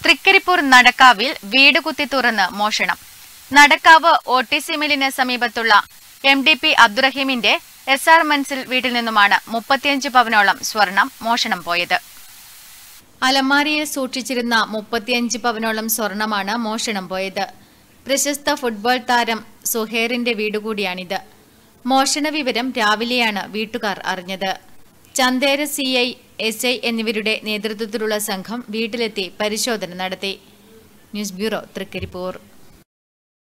തൃക്കരിപ്പൂർ നടക്കാവിൽ വീട് കുത്തി തുറന്ന് മോഷണം നടക്കാവ് ഒ ടി സി മില്ലിന് സമീപത്തുള്ള എം ഡി പി അബ്ദുറഹീമിന്റെ എസ് ആർ മൻസിൽ വീട്ടിൽ നിന്നുമാണ് മുപ്പത്തിയഞ്ച് പവനോളം സ്വർണം മോഷണം പോയത് അലമാരിയിൽ സൂക്ഷിച്ചിരുന്ന മുപ്പത്തിയഞ്ച് പവനോളം സ്വർണമാണ് മോഷണം പോയത് പ്രശസ്ത ഫുട്ബോൾ താരം സുഹേറിന്റെ വീട് കൂടിയാണിത് മോഷണ വിവരം രാവിലെയാണ് വീട്ടുകാർ അറിഞ്ഞത് Chandera C I S I എന്നിവരുടെ നേതൃത്വത്തിലുള്ള സംഘം വീട്ടിലെത്തി പരിശോധന നടത്തി ന്യൂസ് ബ്യൂറോ തൃക്കരിപ്പൂർ